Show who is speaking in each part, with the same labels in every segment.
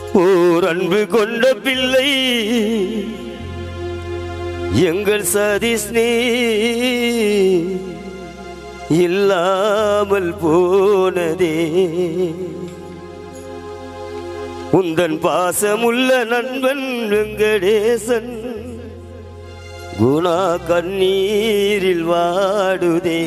Speaker 1: ஓர் அன்பு கொண்ட பிள்ளை எங்கள் சதிஸ்னே இல்லாமல் போனதே உந்தன் பாசமுள்ள நண்பன் வெங்கடேசன் குணா கண்ணீரில் வாடுதே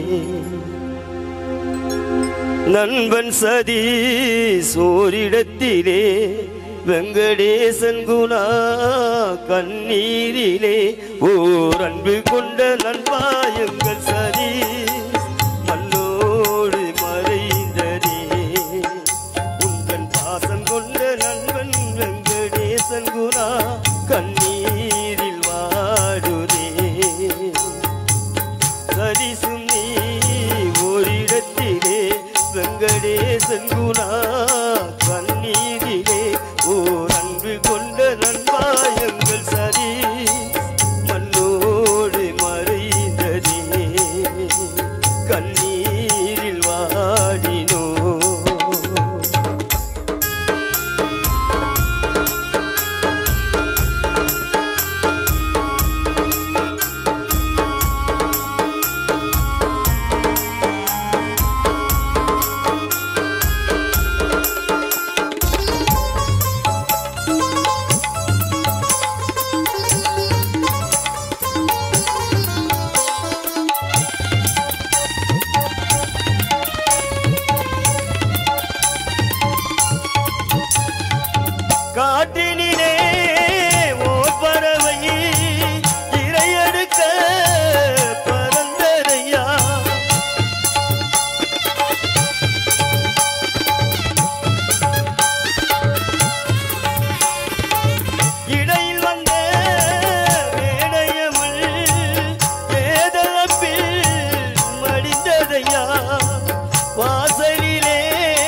Speaker 1: நண்பன் சதி சோரிடத்திலே வெங்கடேசன் குணா கண்ணீரிலே ஓர் அன்பு கொண்ட நண்பா எங்கள் சதி மண்ணோடு மறைந்ததே உந்தன் பாசம் கொண்ட நண்பன் வெங்கடேசன் குணா கண்ணீரில் வாடுதே சரிசும் நீ ஓரிடத்திலே வெங்கடேசன் குணா கண்ணீரிலே ஓர் அன்பு கொண்ட நண்பா எங்கள் சரி மண்ணோடு மறைந்ததே கண்ணீரில் வாடினோ காட்டினிலே ஓர் பறவை இரையெடுக்க பறந்ததையா இடையில் வந்த வேடையமுள் வேதளப்பில் மடிந்ததையா வாசலிலே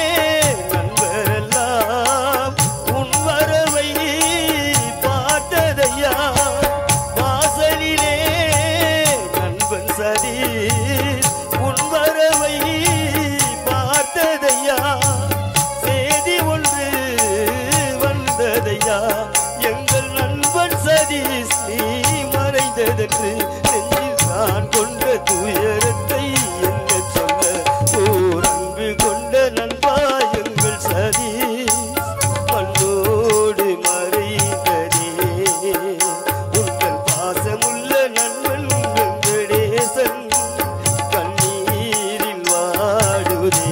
Speaker 1: நண்பரெல்லாம் உன் வரவை பார்த்ததையா வாசலிலே நண்பன் சதி உன் வரவை பார்த்ததையா செய்தி ஒன்று வந்ததையா எங்கள் நண்பன் சதீஷ் நீ மறைந்ததென்று நெஞ்சில் நான் கொண்ட துயரத்தை என்ன சொல்ல ஓர் அன்பு கொண்ட நண்பா எங்கள் சதீஷ் மண்ணோடு மறைந்ததே உங்கள் பாசமுள்ள நண்பன் வெங்கடேசன் கண்ணீரில் வாடுதே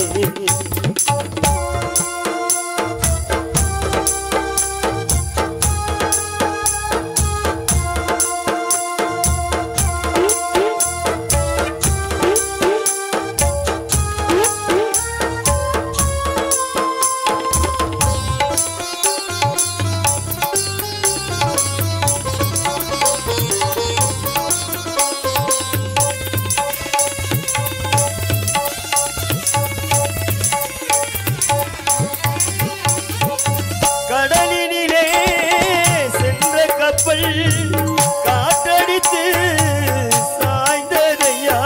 Speaker 1: கடலினிலே சென்ற கப்பல் காற்றடித்து சாய்ந்ததையா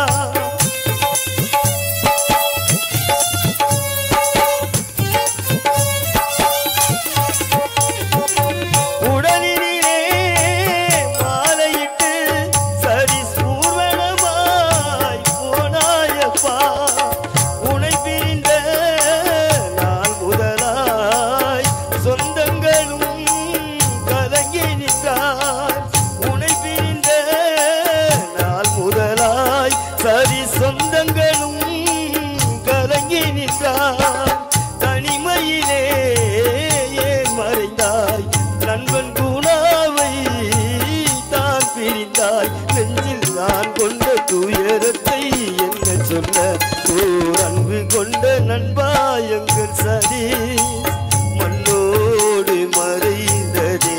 Speaker 1: உடலினிலே மாலையிட்டு சரி சூர்வனமாய் போனாயப்பா உனை பிரிந்த நாள் முதலாய் சொந்தங்களும் கலங்கி நின்றார் உனை பிரிந்த நாள் முதலாய் சரி சொந்தங்களும் கலங்கி நின்றார் தனிமையிலே ஏன் மறைந்தாய் நண்பன் குணாவை தான் பிரிந்தாய் நெஞ்சில் நான் கொண்ட துயரத்தை என்ன சொல்ல ஓர் அன்பு கொண்ட நண்பா எங்கள் சதி மண்ணோடு மறைந்ததே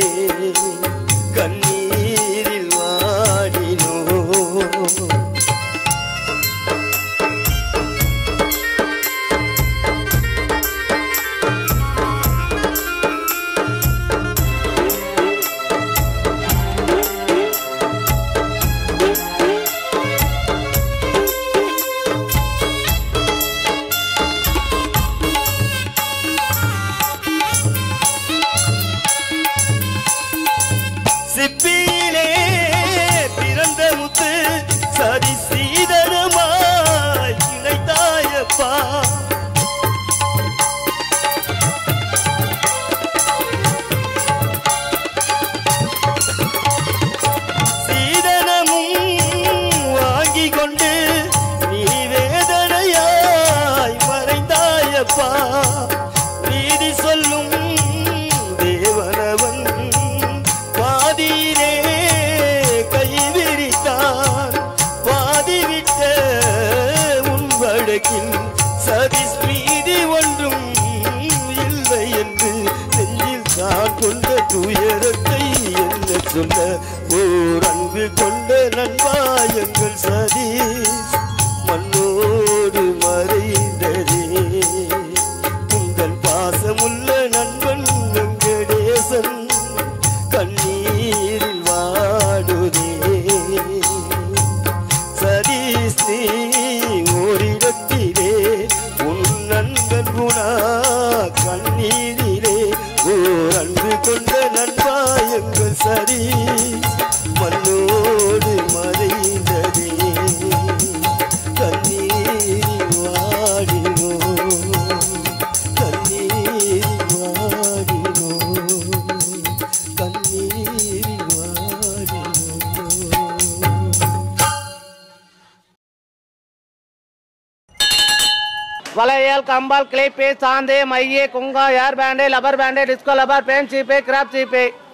Speaker 1: கண்ணீரில் வாடினோ உலகில் சதீஷ் மீதி ஒன்றும் இல்லை என்று நெஞ்சில் தான் கொண்ட துயரத்தை என்ன சொல்ல ஓர் அன்பு கொண்ட நண்பா எங்கள் சதீஷ் மண்ணோடு மறைந்ததே உங்கள் பாசமுள்ள நண்பன் வெங்கடேசன் கண்ணீரில் வாடுதே சதீஷ் நீ ஓரிடத்திலே உன் நண்பன் குணா கண்ணீரிலே ஓர் அன்பு கொண்ட நண்பா எங்கள் சதீஷ் மண்ணோடு மறைந்ததே கண்ணீரில் வாடினோ கண்ணீரில் வாடினோ கண்ணீரில் வாடினோ
Speaker 2: வளையல் கம்பால் கிளிப்பு சாந்து மைய குங்கா hair band rubber band disco rubber band சீப்பு கிராப் சீப்பு